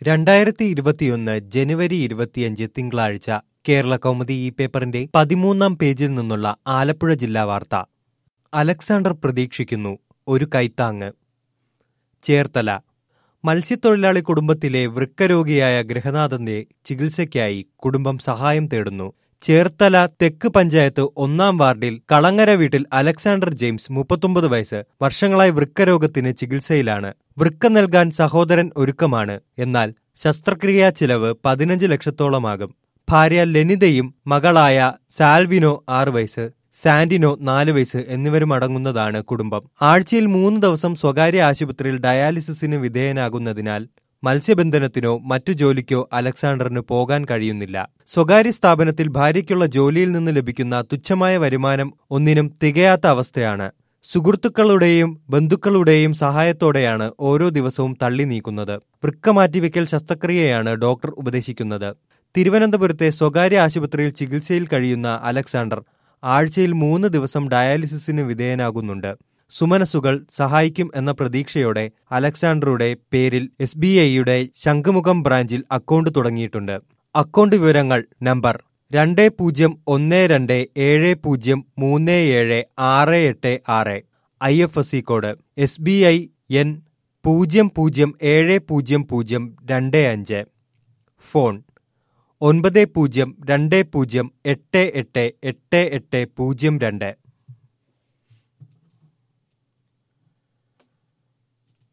രണ്ടായിരത്തി ഇരുപത്തിയൊന്ന് ജനുവരി ഇരുപത്തിയഞ്ച് തിങ്കളാഴ്ച കേരള കൗമുദി ഈ പേപ്പറിന്റെ പതിമൂന്നാം പേജിൽ നിന്നുള്ള ആലപ്പുഴ ജില്ലാ വാർത്ത അലക്സാണ്ടർ പ്രതീക്ഷിക്കുന്നു ഒരു കൈത്താങ്ങ് ചേർത്തല മത്സ്യത്തൊഴിലാളി കുടുംബത്തിലെ വൃക്കരോഗിയായ ഗൃഹനാഥന്റെ ചികിത്സയ്ക്കായി കുടുംബം സഹായം തേടുന്നു ചേർത്തല തെക്ക് പഞ്ചായത്ത് ഒന്നാം വാർഡിൽ കളങ്ങര വീട്ടിൽ അലക്സാണ്ടർ ജെയിംസ് മുപ്പത്തൊമ്പത് വയസ്സ് വർഷങ്ങളായി വൃക്കരോഗത്തിന് ചികിത്സയിലാണ് വൃക്ക നൽകാൻ സഹോദരൻ ഒരുക്കമാണ് എന്നാൽ ശസ്ത്രക്രിയാ ചിലവ് പതിനഞ്ച് ലക്ഷത്തോളമാകും ഭാര്യ ലെനിതയും മകളായ സാൽവിനോ ആറ് വയസ്സ് സാന്റിനോ നാല് വയസ്സ് എന്നിവരും അടങ്ങുന്നതാണ് കുടുംബം ആഴ്ചയിൽ മൂന്ന് ദിവസം സ്വകാര്യ ആശുപത്രിയിൽ ഡയാലിസിസിന് വിധേയനാകുന്നതിനാൽ മത്സ്യബന്ധനത്തിനോ മറ്റു ജോലിക്കോ അലക്സാണ്ടറിന് പോകാൻ കഴിയുന്നില്ല സ്വകാര്യ സ്ഥാപനത്തിൽ ഭാര്യയ്ക്കുള്ള ജോലിയിൽ നിന്ന് ലഭിക്കുന്ന തുച്ഛമായ വരുമാനം ഒന്നിനും തികയാത്ത അവസ്ഥയാണ് സുഹൃത്തുക്കളുടെയും ബന്ധുക്കളുടെയും സഹായത്തോടെയാണ് ഓരോ ദിവസവും തള്ളി നീക്കുന്നത് വൃക്ക മാറ്റിവെക്കൽ ശസ്ത്രക്രിയയാണ് ഡോക്ടർ ഉപദേശിക്കുന്നത് തിരുവനന്തപുരത്തെ സ്വകാര്യ ആശുപത്രിയിൽ ചികിത്സയിൽ കഴിയുന്ന അലക്സാണ്ടർ ആഴ്ചയിൽ മൂന്ന് ദിവസം ഡയാലിസിസിന് വിധേയനാകുന്നുണ്ട് സുമനസുകൾ സഹായിക്കും എന്ന പ്രതീക്ഷയോടെ അലക്സാണ്ടറുടെ പേരിൽ എസ് ബി ഐയുടെ ശംഖുമുഖം ബ്രാഞ്ചിൽ അക്കൗണ്ട് തുടങ്ങിയിട്ടുണ്ട് അക്കൗണ്ട് വിവരങ്ങൾ നമ്പർ രണ്ട് പൂജ്യം ഒന്ന് രണ്ട് ഏഴ് പൂജ്യം മൂന്ന് ഏഴ് ആറ് എട്ട് ആറ് I F S C code S B I N പൂജ്യം പൂജ്യം ഏഴ് പൂജ്യം പൂജ്യം രണ്ട് അഞ്ച് ഫോൺ ഒൻപത് പൂജ്യം രണ്ട് പൂജ്യം എട്ട് എട്ട് എട്ട് എട്ട് പൂജ്യം രണ്ട്